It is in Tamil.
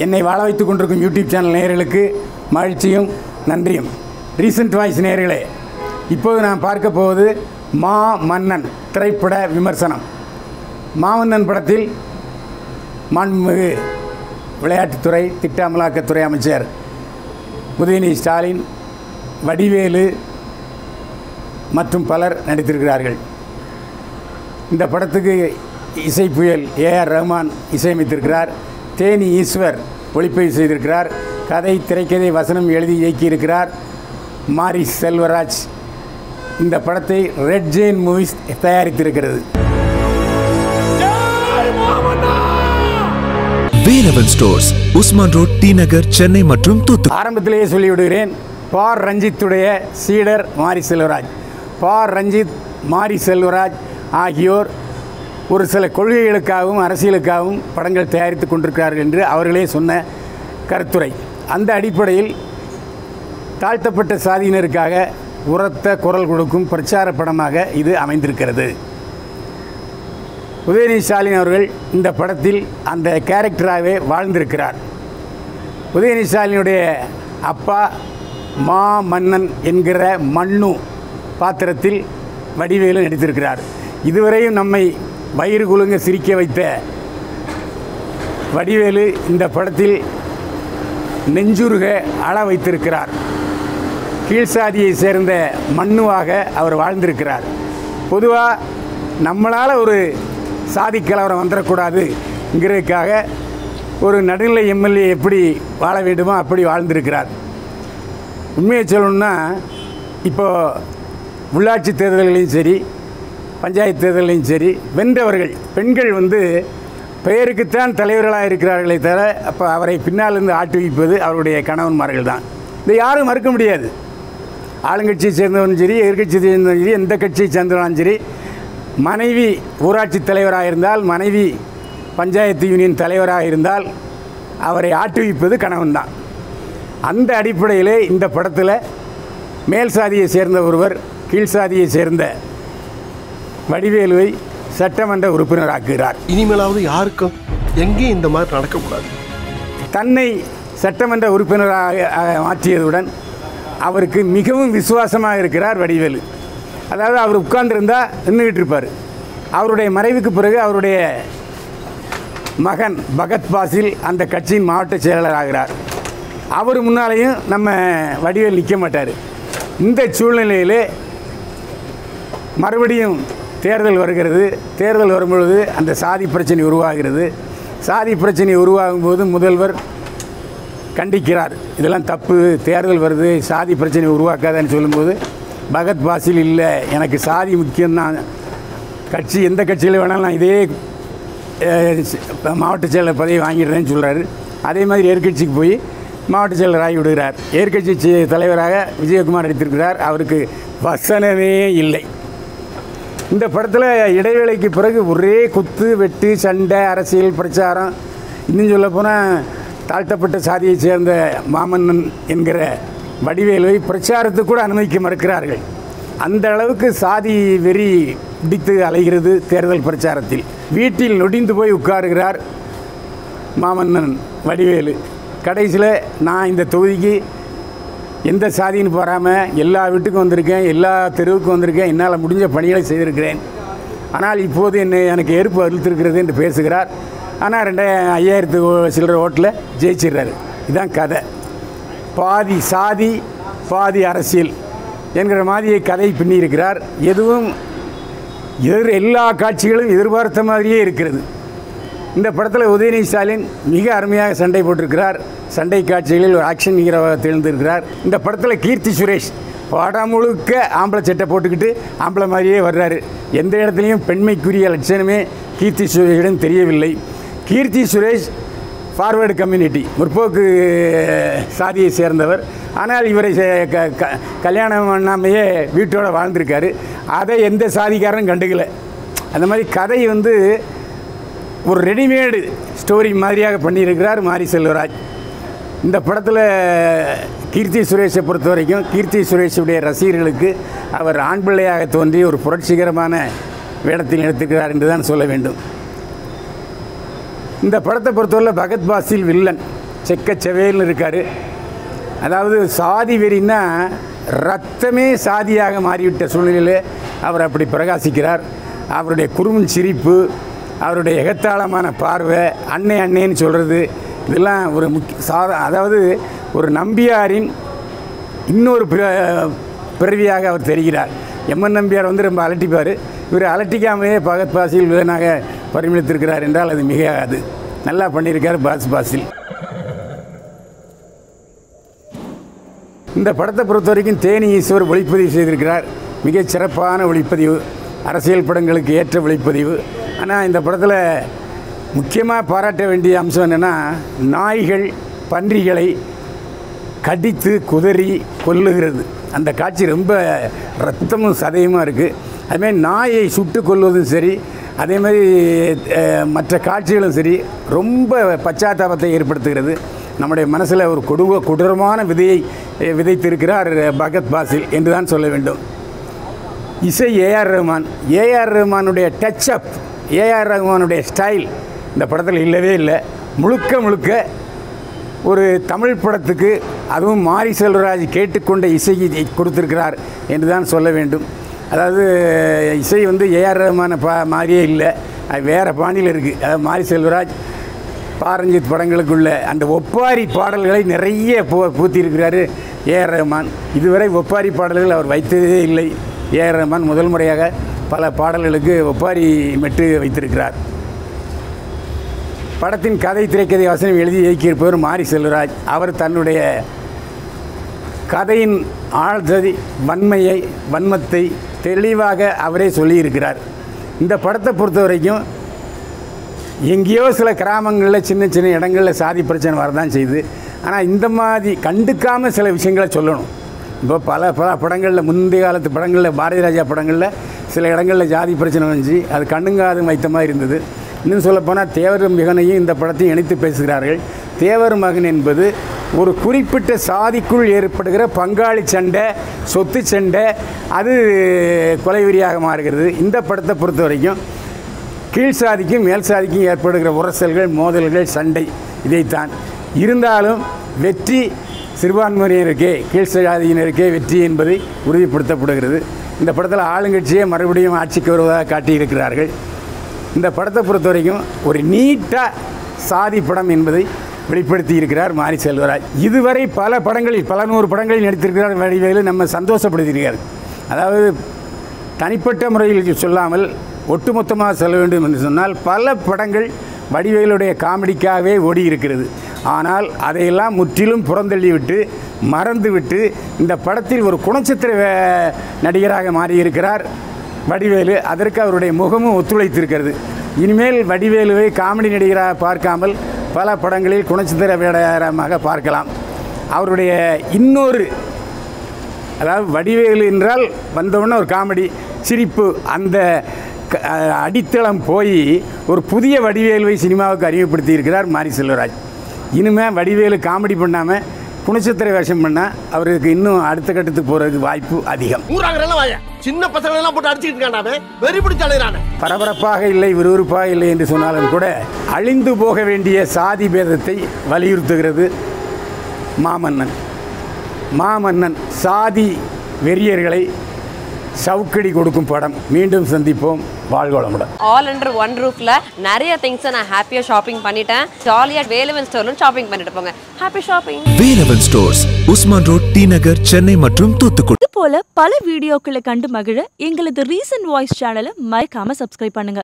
என்னை வாழ வைத்துக் கொண்டிருக்கும் யூடியூப் சேனல் நேயர்களுக்கு மகிழ்ச்சியும் நன்றியும் ரீசன்ட் வாய்ஸ் நேயர்களே இப்போது நான் பார்க்க போவது மா மன்னன் திரைப்பட விமர்சனம் மாமன்னன் படத்தில் மாண்புமிகு விளையாட்டுத்துறை திட்ட அமலாக்கத்துறை அமைச்சர் உதயநிதி ஸ்டாலின் வடிவேலு மற்றும் பலர் நடித்திருக்கிறார்கள் இந்த படத்துக்கு இசை புயல் ஏஆர் ரஹ்மான் இசையமைத்திருக்கிறார் தேனி ஈஸ்வர் ஒளிப்பதிவு செய்திருக்கிறார் கதை திரைக்கதை வசனம் எழுதி இயக்கியிருக்கிறார் மாரி செல்வராஜ் இந்த படத்தை ரெட் ஜெயின் மூவிஸ் தயாரித்திருக்கிறது Velavan stores Usman road T Nagar Chennai மற்றும் தூத்துக்குடி ஆரம்பத்திலேயே சொல்லிவிடுகிறேன் பார் ரஞ்சித்துடைய சீடர் மாரி செல்வராஜ் பார் ரஞ்சித் மாரி செல்வராஜ் ஆகியோர் ஒரு சில கொள்கைகளுக்காகவும் அரசியலுக்காகவும் படங்கள் தயாரித்து கொண்டிருக்கிறார்கள் என்று அவர்களே சொன்ன கருத்துரை அந்த அடிப்படையில் தாழ்த்தப்பட்ட சாதியினருக்காக உரத்த குரல் கொடுக்கும் பிரச்சார படமாக இது அமைந்திருக்கிறது உதயநிதி ஸ்டாலின் அவர்கள் இந்த படத்தில் அந்த கேரக்டராகவே வாழ்ந்திருக்கிறார் உதயநிதி ஸ்டாலினுடைய அப்பா மா மன்னன் என்கிற மண்ணு பாத்திரத்தில் வடிவேலு நடித்திருக்கிறார் இதுவரையும் நம்மை வயிறு குலுங்க சிரிக்க வைத்த வடிவேலு இந்த படத்தில் நெஞ்சுருக அழ வைத்திருக்கிறார் கீழ்சாதியை சேர்ந்த மண்ணுவாக அவர் வாழ்ந்திருக்கிறார் பொதுவாக நம்மளால் ஒரு சாதி கலவரம் வந்துடக்கூடாதுங்கிறதுக்காக ஒரு நடுநிலை எம்எல்ஏ எப்படி வாழ வேண்டுமோ அப்படி வாழ்ந்திருக்கிறார் உண்மையை சொல்லணும்னா இப்போ உள்ளாட்சி தேர்தல்களையும் சரி பஞ்சாயத்து தேர்தலையும் சரி வென்றவர்கள் பெண்கள் வந்து பெயருக்குத்தான் தலைவர்களாக இருக்கிறார்களே தவிர அப்போ அவரை பின்னால் இருந்து ஆட்டுவிப்பது அவருடைய கணவன்மார்கள் தான் இதை யாரும் மறுக்க முடியாது ஆளுங்கட்சியை சேர்ந்தவனும் சரி எதிர்கட்சியை சேர்ந்தவனும் சரி எந்த கட்சியை சேர்ந்தவனும் சரி மனைவி ஊராட்சி தலைவராக இருந்தால் மனைவி பஞ்சாயத்து யூனியன் தலைவராக இருந்தால் அவரை ஆட்டுவிப்பது கணவன் தான் அந்த அடிப்படையிலே இந்த படத்தில் மேல் சாதியை சேர்ந்த ஒருவர் கீழ் சாதியை சேர்ந்த வடிவேலுவை சட்டமன்ற உறுப்பினராக்குகிறார் இனிமேலாவது யாருக்கும் எங்கேயும் இந்த மாதிரி நடக்கக்கூடாது தன்னை சட்டமன்ற உறுப்பினராக அஹ், மாற்றியதுடன் அவருக்கு மிகவும் விசுவாசமாக இருக்கிறார் வடிவேலு அதாவது அவர் உட்கார்ந்திருந்தா நின்றுக்கிட்டு இருப்பார் அவருடைய மறைவுக்கு பிறகு அவருடைய மகன் பகத் பாசில் அந்த கட்சியின் மாவட்ட செயலாளர் ஆகிறார் அவர் முன்னாலேயும் நம்ம வடிவேல் நிற்க மாட்டார் இந்த சூழ்நிலையிலே மறுபடியும் தேர்தல் வருகிறது தேர்தல் வரும்பொழுது அந்த சாதி பிரச்சனை உருவாகிறது சாதி பிரச்சனை உருவாகும் போது முதல்வர் கண்டிக்கிறார் இதெல்லாம் தப்பு தேர்தல் வருது சாதி பிரச்சனை உருவாக்காதன்னு சொல்லும்போது பகத் பாசில் இல்லை எனக்கு சாதி முக்கியம்தான் கட்சி எந்த கட்சியில் வேணாலும் நான் இதே அஹ், சி- மாவட்ட செயலர் பதவி வாங்கிடுறேன்னு சொல்கிறாரு அதே மாதிரி எதிர்க்கட்சிக்கு போய் மாவட்ட செயலர் ஆகி விடுகிறார் எதிர்க்கட்சி சி- தலைவராக விஜயகுமார் நடித்திருக்கிறார் அவருக்கு வசனமே இல்லை இந்த படத்தில் இடைவேளைக்கு பிறகு ஒரே குத்து வெட்டு சண்டை அரசியல் பிரச்சாரம் இன்னும் சொல்ல போனால் தாழ்த்தப்பட்ட சாதியை சேர்ந்த மாமன்னன் என்கிற வடிவேலுவை பிரச்சாரத்துக்கு கூட அனுமதிக்க மறுக்கிறார்கள் அந்த அளவுக்கு சாதி வெறி பிடித்து அலைகிறது தேர்தல் பிரச்சாரத்தில் வீட்டில் நொடிந்து போய் உட்காருகிறார் மாமன்னன் வடிவேலு கடைசியில் நான் இந்த தொகுதிக்கு எந்த சாதின்னு பாராமல் எல்லா வீட்டுக்கும் வந்திருக்கேன் எல்லா தெருவுக்கும் வந்திருக்கேன் என்னால் முடிஞ்ச பணிகளை செய்திருக்கிறேன் ஆனால் இப்போது என்னை எனக்கு ஏற்பு அழுத்திருக்கிறது என்று பேசுகிறார் ஆனால் ரெண்டாயிரம் ஐயாயிரத்து ஓ- சில்லற ஓட்டில் ஜெயிச்சிடுறாரு இதுதான் கதை பாதி சாதி பாதி அரசியல் என்கிற மாதிரியை கதை பின்னியிருக்கிறார் எதுவும் எதிர் எல்லா காட்சிகளும் எதிர்பார்த்த மாதிரியே இருக்கிறது இந்த படத்தில் உதயநிதி ஸ்டாலின் மிக அருமையாக சண்டை போட்டிருக்கிறார் சண்டை காட்சிகளில் ஒரு ஆக்ஷன் ஹீரோவாக திகழ்ந்திருக்கிறார் இந்த படத்தில் கீர்த்தி சுரேஷ் படம் முழுக்க ஆம்பளை சட்டை போட்டுக்கிட்டு ஆம்பளை மாதிரியே வர்றாரு எந்த இடத்துலையும் பெண்மைக்குரிய லட்சணமே கீர்த்தி சுரேஷிடம் தெரியவில்லை கீர்த்தி சுரேஷ் ஃபார்வேர்டு கம்யூனிட்டி முற்போக்கு சாதியை சேர்ந்தவர் ஆனால் இவரை சே- க- க- கல்யாணம் பண்ணாமையே வீட்டோட வாழ்ந்திருக்காரு அதை எந்த சாதிக்காரனும் கண்டுக்கல அந்த மாதிரி கதை வந்து ஒரு ரெடிமேடு ஸ்டோரி மாதிரியாக பண்ணியிருக்கிறார் மாரி செல்வராஜ் இந்த படத்தில் கீர்த்தி சுரேஷை பொறுத்த வரைக்கும் கீர்த்தி சுரேஷுடைய ரசிகர்களுக்கு அவர் ஆண் பிள்ளையாக தோன்றி ஒரு புரட்சிகரமான வேடத்தில் எடுத்துக்கிறார் என்று தான் சொல்ல வேண்டும் இந்த படத்தை பொறுத்தவரை பகத் பாசில் வில்லன் செக்கச்செவேல்னு இருக்கார் அதாவது சாதி வெறின்னா ரத்தமே சாதியாக மாறிவிட்ட சூழ்நிலையில் அவர் அப்படி பிரகாசிக்கிறார் அவருடைய குறும் சிரிப்பு அவருடைய எகத்தாளமான பார்வை அன்னை அன்னைன்னு சொல்கிறது இதெல்லாம் ஒரு முக்கிய சாதா அதாவது ஒரு நம்பியாரின் இன்னொரு பிற- பிறவியாக அவர் தெரிகிறார் எம்என் நம்பியார் வந்து ரொம்ப அலட்டிப்பார் இவர் அலட்டிக்காமலே பகத் பாசில் வில்லனாக பரிமளித்திருக்கிறார் என்றால் அது மிகையாகாது நல்லா பண்ணியிருக்கார் பாஸ் பாசில் இந்த படத்தை பொறுத்த வரைக்கும் தேனி ஈஸ்வர் ஒளிப்பதிவு செய்திருக்கிறார் மிகச் சிறப்பான ஒளிப்பதிவு அரசியல் படங்களுக்கு ஏற்ற ஒளிப்பதிவு ஆனால் இந்த படத்தில் முக்கியமாக பாராட்ட வேண்டிய அம்சம் என்னென்னா நாய்கள் பன்றிகளை கடித்து குதறி கொல்லுகிறது அந்த காட்சி ரொம்ப ரத்தமும் சதையுமாக இருக்குது அதுமாதிரி நாயை சுட்டு கொல்வதும் சரி அதே மாதிரி அஹ், மற்ற காட்சிகளும் சரி ரொம்ப பச்சாத்தாபத்தை ஏற்படுத்துகிறது நம்முடைய மனசில் ஒரு கொடு கொடூரமான விதையை அஹ், விதைத்திருக்கிறார் பகத் பாசில் என்று தான் சொல்ல வேண்டும் இசை ஏஆர் ரஹ்மான் ஏஆர் ரஹ்மானுடைய டச் அப் ஏஆர் ரஹ்மானுடைய ஸ்டைல் இந்த படத்தில் இல்லவே இல்லை முழுக்க முழுக்க ஒரு தமிழ் படத்துக்கு அதுவும் மாரி செல்வராஜ் கேட்டுக்கொண்ட இசையை கொடுத்திருக்கிறார் என்று தான் சொல்ல வேண்டும் அதாவது இசை வந்து ஏஆர் ரஹ்மான பா மாதிரியே இல்லை அது வேறு பாணியில் இருக்குது அதாவது மாரி செல்வராஜ் பாரஞ்சித் படங்களுக்குள்ள அந்த ஒப்பாரி பாடல்களை நிறைய பூ பூத்தியிருக்கிறாரு ஏஆர் ரஹ்மான் இதுவரை ஒப்பாரி பாடல்கள் அவர் வைத்ததே இல்லை ஏஆர் ரஹ்மான் முதல் முறையாக பல பாடல்களுக்கு ஒப்பாரி மெட்டு வைத்திருக்கிறார் படத்தின் கதை திரைக்கதை வசனம் எழுதி இயக்கியிருப்பவர் மாரி செல்வராஜ் அவர் தன்னுடைய கதையின் ஆழ்ததி வன்மையை வன்மத்தை தெளிவாக அவரே சொல்லியிருக்கிறார் இந்த படத்தை பொறுத்த வரைக்கும் எங்கேயோ சில கிராமங்களில் சின்ன சின்ன இடங்களில் சாதி பிரச்சனை வரதான் செய்யுது ஆனால் இந்த மாதிரி கண்டுக்காமல் சில விஷயங்களை சொல்லணும் இப்போ பல பல படங்களில் முந்தைய காலத்து படங்களில் பாரதி ராஜா படங்களில் சில இடங்களில் ஜாதி பிரச்சனை வந்துச்சு அது கண்ணுங்காதும் வைத்த மாதிரி இருந்தது இன்னும் சொல்லப்போனால் தேவர் மகனையும் இந்த படத்தையும் இணைத்து பேசுகிறார்கள் தேவர் மகன் என்பது ஒரு குறிப்பிட்ட சாதிக்குள் ஏற்படுகிற பங்காளி சண்டை சொத்து சண்டை அது கொலைவெறியாக மாறுகிறது இந்த படத்தை பொறுத்த வரைக்கும் கீழ் சாதிக்கும் மேல் சாதிக்கும் ஏற்படுகிற உரசல்கள் மோதல்கள் சண்டை இதைத்தான் இருந்தாலும் வெற்றி சிறுபான்மையினருக்கே கீழ் சாதியினருக்கே வெற்றி என்பதை உறுதிப்படுத்தப்படுகிறது இந்த படத்தில் ஆளுங்கட்சியே மறுபடியும் ஆட்சிக்கு வருவதாக காட்டியிருக்கிறார்கள் இந்த படத்தை பொறுத்த வரைக்கும் ஒரு நீட்டாக சாதி படம் என்பதை வெளிப்படுத்தி இருக்கிறார் மாரி செல்வராஜ் இதுவரை பல படங்களில் பல நூறு படங்களில் நடித்திருக்கிறார் வடிவேலு நம்ம சந்தோஷப்படுத்தியிருக்கார் அதாவது தனிப்பட்ட முறையில் சொல்லாமல் ஒட்டுமொத்தமாக சொல்ல வேண்டும் என்று சொன்னால் பல படங்கள் வடிவேலுடைய காமெடிக்காகவே ஓடி இருக்கிறது ஆனால் அதையெல்லாம் முற்றிலும் புறந்தள்ளிவிட்டு மறந்துவிட்டு இந்த படத்தில் ஒரு குணச்சித்திர வே- நடிகராக மாறியிருக்கிறார் வடிவேலு அதற்கு அவருடைய முகமும் ஒத்துழைத்திருக்கிறது இனிமேல் வடிவேலுவை காமெடி நடிகராக பார்க்காமல் பல படங்களில் குணச்சித்திர வேடமாக பார்க்கலாம் அவருடைய இன்னொரு அதாவது வடிவேலு என்றால் வந்தவுடனே ஒரு காமெடி சிரிப்பு அந்த க- அஹ் அடித்தளம் போய் ஒரு புதிய வடிவேலுவை சினிமாவுக்கு அறிமுகப்படுத்தி இருக்கிறார் மாரி செல்வராஜ் இனிமே வடிவேலு காமெடி பண்ணாமல் குணச்சித்திர வேஷம் பண்ணால் அவருக்கு இன்னும் அடுத்த கட்டத்துக்கு போகிறதுக்கு வாய்ப்பு அதிகம் ஊராங்க வாய சின்ன பசங்களை எல்லாம் போட்டு அடிச்சுக்கிட்டு இருக்கானே வெறி பிடிச்ச அலையிறானே பரபரப்பாக இல்லை விறுவிறுப்பாக இல்லை என்று சொன்னாலும் கூட அழிந்து போக வேண்டிய சாதி பேதத்தை வலியுறுத்துகிறது மாமன்னன் மாமன்னன் சாதி வெறியர்களை சவுக்கடி கொடுக்கும் படம் மீண்டும் சந்திப்போம் வாழ்வளமுடன் ஆல் அண்டர் ஒன் ரூஃப்ல நிறைய திங்ஸை நான் ஹாப்பியாக ஷாப்பிங் பண்ணிட்டேன் ஜாலியாக வேலவன் ஸ்டோர்லும் ஷாப்பிங் பண்ணிட்டு போங்க happy shopping Velavan stores Usman road T Nagar Chennai மற்றும் தூத்துக்குடி இது போல பல வீடியோக்களை கண்டு மகிழ எங்களது ரீசன்ட் வாய்ஸ் சேனலை மறக்காம சப்ஸ்கிரைப் பண்ணுங்க